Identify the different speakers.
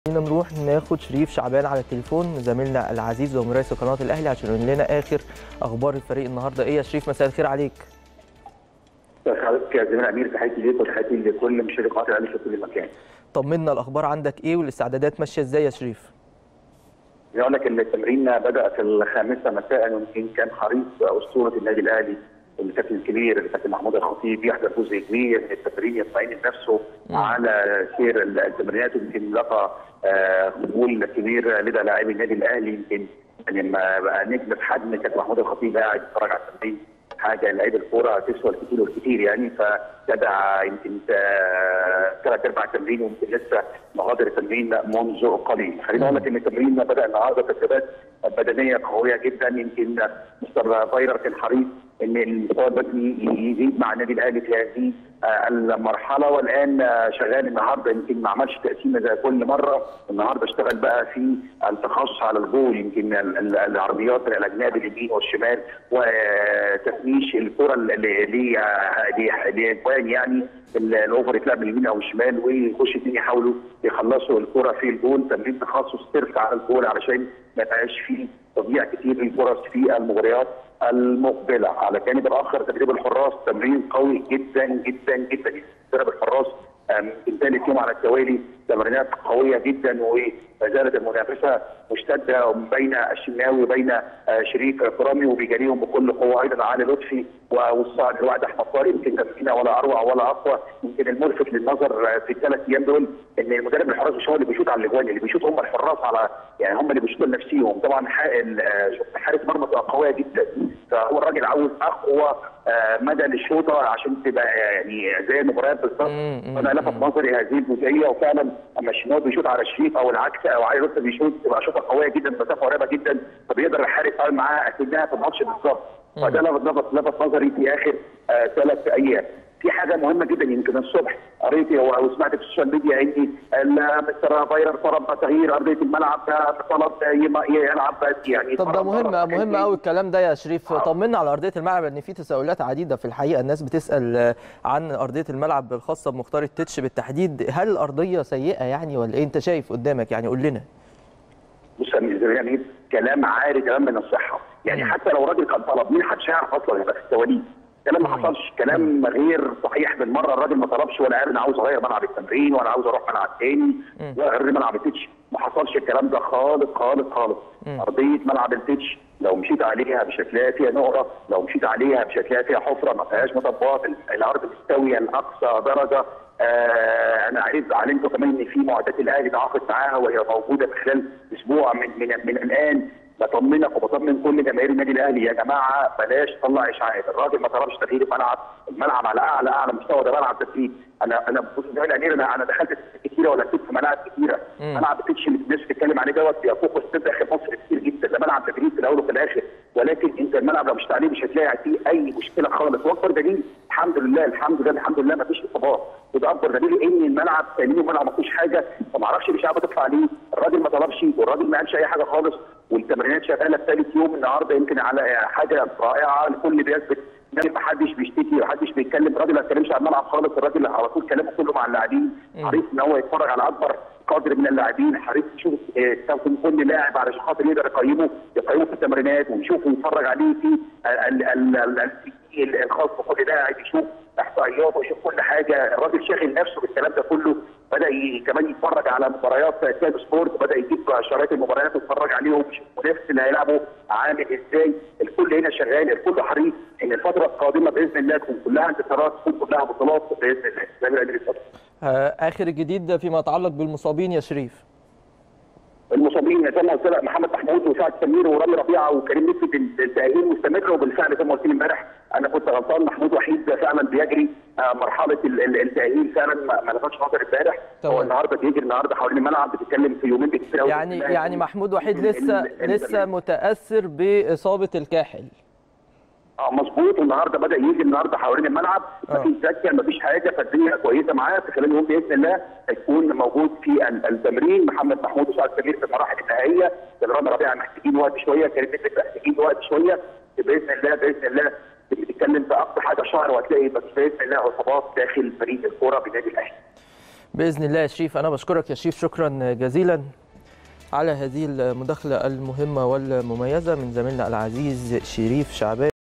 Speaker 1: خلينا نروح ناخد شريف شعبان على التليفون زميلنا العزيز ومراسل قناه الاهلي عشان يقول لنا اخر اخبار الفريق النهارده ايه يا شريف مساء الخير عليك
Speaker 2: حضرتك يا زميل امير تحياتي ليك وتحياتي لكل مشاهدي قناه الاهلي في كل مكان.
Speaker 1: طمنا الاخبار عندك ايه والاستعدادات ماشيه ازاي يا شريف
Speaker 2: يقول لك ان التمرين بدا في الخامسه مساء ويمكن كان حريص اسطوره النادي الاهلي الكابتن الكبير الكابتن محمود الخطيب يحضر جزء كبير من التمرين يطمئن نفسه على سير التمرينات ويمكن لقى آه، قبول كبير لدى لاعبي النادي الاهلي يمكن يعني لما بقى نجم في حجم كابتن محمود الخطيب قاعد يتفرج على التمرين حاجه لعيب الكوره تسوى الكتير والكتير يعني فتابع يمكن ثلاث ارباع التمرين ويمكن لسه مغادر التمرين منذ قليل خليني اقول لك ان التمرين بدا النهارده تدريبات بدنيه قويه جدا يمكن مستر فايلر كان حريص ان المستوى البدني يزيد مع النادي الاهلي في هذه المرحله والان شغال النهارده يمكن ما عملش تقسيمه زي كل مره النهارده اشتغل بقى في التخصص على الجول يمكن العرضيات الاجنبي اليمين والشمال وتفنيش الكره لاجوان يعني الاوفر يتلعب من اليمين او الشمال ويخش اثنين يحاولوا يخلصوا الكره في الجول تمرين تخصص صرف على الجول علشان ما يبقاش فيه تضييع كتير للفرص في المباريات المقبله على الجانب الاخر تدريب الحراس تمرين قوي جدا جدا جدا تدريب الحراس يمكن ثالث يوم على التوالي تمرينات قويه جدا وما زالت المنافسه مشتده بين الشناوي وبين شريف كرامي وبيجاريهم بكل قوه ايضا علي لطفي والصاعد الواحد احمد طارق يمكن تمرينه ولا اروع ولا اقوى يمكن الملفت للنظر في الثلاث ايام دول ان المدرب الحراس مش هو اللي بيشوط على الاجوان اللي بيشوط هم الحراس على يعني هم اللي بيشوطوا لنفسهم طبعا حارس مرمى قويه جدا فهو الراجل عاوز اقوى مدى للشوطه عشان تبقى يعني زي المباريات بالظبط فانا لفت نظري هذه الجزئيه وفعلا اما الشناوي بيشوط على الشريف او العكس او علي لطفي بيشوط تبقى شوطه قويه جدا مسافه قريبه جدا فبيقدر الحارس يتعامل معاها اكنها في الماتش بالظبط فده لفت لفت لفت نظري في اخر ثلاث آه ايام في حاجه مهمه جدا يمكن الصبح قريت او سمعت في السوشيال ميديا ان مستر فايرر طلب تغيير ارضيه الملعب طلب يلعب يعني
Speaker 1: طب ده مهم مهم قوي الكلام ده يا شريف طمنا على ارضيه الملعب لان في تساؤلات عديده في الحقيقه الناس بتسال عن ارضيه الملعب الخاصه بمختار التتش بالتحديد هل الارضيه سيئه يعني ولا ايه انت شايف قدامك يعني قول لنا
Speaker 2: بص يعني كلام عاري تماما من الصحه يعني حتى لو راجل كان طلب مين محدش هيعرف اصلا يبقى في التواليف كلام ما حصلش كلام غير صحيح بالمره الراجل ما طلبش ولا قال انا عاوز اغير ملعب التمرين ولا عاوز اروح ملعب تاني ولا غير ملعب التتش ما حصلش الكلام ده خالص خالص خالص ارضيه ملعب التتش لو مشيت عليها مش هتلاقي فيها نقره لو مشيت عليها مش هتلاقي فيها حفره ما فيهاش مطبات الارض مستويه لاقصى درجه آه انا عرفت علمته كمان ان في معدات الاهلي تعاقد معاها وهي موجوده في خلال اسبوع من من من الان بطمنك وبطمن كل جماهير النادي الاهلي يا جماعه بلاش تطلع اشاعات الراجل ما طلبش تغيير الملعب الملعب على اعلى اعلى مستوى ده ملعب تدريب انا انا بص يا امير انا انا دخلت كتيره ولا كنت في ملاعب كتيره ملعب التتش اللي الناس بتتكلم عليه دوت بيفوق السد داخل مصر كتير جدا ده ملعب تدريب في الاول وفي الاخر ولكن انت الملعب لو مشيت عليه مش هتلاقي فيه اي مشكله خالص واكبر دليل الحمد لله الحمد لله الحمد لله ما فيش اصابات وده اكبر دليل ان الملعب ثاني الملعب ما فيهوش حاجه فما اعرفش الاشاعه بتطلع عليه الراجل ما طلبش والراجل ما قالش اي حاجه خالص والتمرينات شغاله في ثالث يوم النهارده يمكن على حاجه رائعه الكل بيثبت ان ما حدش بيشتكي ما حدش بيتكلم الراجل ما اتكلمش عن الملعب خالص الراجل على طول كلامه كله مع اللاعبين حريص ان هو يتفرج على اكبر قدر من اللاعبين حريص يشوف تكون كل لاعب علشان خاطر يقدر يقيمه يقيمه في التمرينات ويشوف ويتفرج عليه في الخاص بكل لاعب يشوف احصائياته ويشوف كل حاجه الراجل شاغل نفسه بالكلام ده كله بدا كمان يتفرج على مباريات تاج سبورت بدا يجيب شرايط المباريات ويتفرج عليهم ويشوف المنافس اللي هيلعبه عامل ازاي الكل هنا شغال الكل حريص ان الفتره القادمه باذن الله تكون كلها انتصارات تكون كلها بطولات باذن الله
Speaker 1: اخر الجديد فيما يتعلق بالمصابين يا شريف
Speaker 2: المصابين زي ما قلت لك محمد محمود وسعد سمير ورامي ربيعه وكريم نسبة التاهيل مستمر وبالفعل زي ما قلت لي امبارح انا كنت غلطان محمود وحيد فعلا بيجري مرحله التاهيل فعلا ما لفتش نظر امبارح هو النهارده بيجري النهارده حوالين الملعب بتتكلم في يومين بالكثير
Speaker 1: يعني يعني محمود وحيد لسه لسه متاثر باصابه الكاحل
Speaker 2: اه مظبوط والنهارده بدا يجي النهارده حوالين الملعب مفيش زكه مفيش حاجه فالدنيا كويسه معاه في خلال اليوم باذن الله هيكون موجود في التمرين محمد محمود وسعد سمير في المراحل النهائيه رامي ربيعه محتاجين وقت شويه كريم نسبة محتاجين وقت شويه باذن الله باذن الله بتتكلم في اقصى حاجه شهر وهتلاقي بس باذن الله اصابات داخل فريق الكوره بنادي الاهلي
Speaker 1: باذن الله يا شريف انا بشكرك يا شريف شكرا جزيلا على هذه المداخله المهمه والمميزه من زميلنا العزيز شريف شعبان